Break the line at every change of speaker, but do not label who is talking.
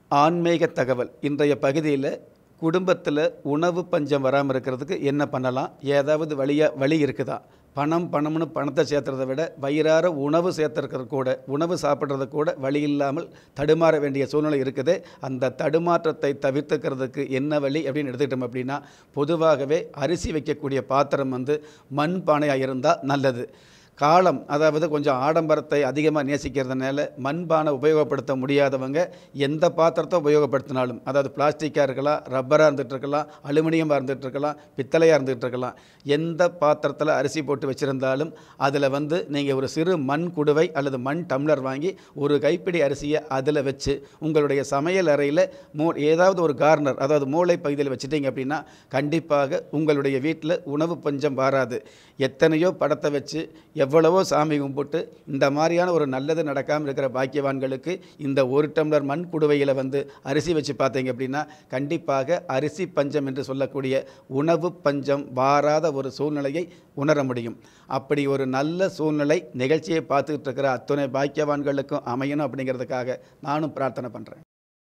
ஆன்மீக தகவல் இன்றைய பகுதியில் குடும்பத்தில் உணவு பஞ்சம் வராமல் இருக்கிறதுக்கு என்ன பண்ணலாம் ஏதாவது வழியா வழி இருக்குதா பணம் பணம்னு பணத்தை சேர்த்துறதை விட வயிறார உணவு சேர்த்துருக்கிறது கூட உணவு சாப்பிட்றது கூட வழி இல்லாமல் தடுமாற வேண்டிய சூழ்நிலை இருக்குது அந்த தடுமாற்றத்தை தவிர்த்துக்கிறதுக்கு என்ன வழி அப்படின்னு எடுத்துக்கிட்டோம் அப்படின்னா பொதுவாகவே அரிசி வைக்கக்கூடிய பாத்திரம் வந்து மண் பானையாக இருந்தால் நல்லது காலம் அதாவது கொஞ்சம் ஆடம்பரத்தை அதிகமாக நேசிக்கிறதுனால மண்பானை உபயோகப்படுத்த முடியாதவங்க எந்த பாத்திரத்தை உபயோகப்படுத்தினாலும் அதாவது பிளாஸ்டிக்காக இருக்கலாம் ரப்பராக இருந்துகிட்டு இருக்கலாம் அலுமினியமாக இருந்துகிட்டு இருக்கலாம் பித்தளையாக இருந்துகிட்டு இருக்கலாம் எந்த பாத்திரத்தில் அரிசி போட்டு வச்சுருந்தாலும் அதில் வந்து நீங்கள் ஒரு சிறு மண் குடுவை அல்லது மண் டம்ளர் வாங்கி ஒரு கைப்பிடி அரிசியை அதில் வச்சு உங்களுடைய சமையல் அறையில் மூ ஏதாவது ஒரு கார்னர் அதாவது மூளை பகுதியில் வச்சுட்டீங்க அப்படின்னா கண்டிப்பாக உங்களுடைய வீட்டில் உணவு பஞ்சம் வராது எத்தனையோ படத்தை வச்சு எவ்வளவோ சாமி கும்பிட்டு இந்த மாதிரியான ஒரு நல்லது நடக்காமல் இருக்கிற பாக்கியவான்களுக்கு இந்த ஒரு டம்ளர் மண் குடுவையில் வந்து அரிசி வச்சு பார்த்தீங்க அப்படின்னா கண்டிப்பாக அரிசி பஞ்சம் என்று சொல்லக்கூடிய உணவு பஞ்சம் வாராத ஒரு சூழ்நிலையை உணர முடியும் அப்படி ஒரு நல்ல சூழ்நிலை நிகழ்ச்சியை பார்த்துக்கிட்டு இருக்கிற அத்துணை பாக்கியவான்களுக்கும் அமையணும் அப்படிங்கிறதுக்காக நானும் பிரார்த்தனை பண்ணுறேன்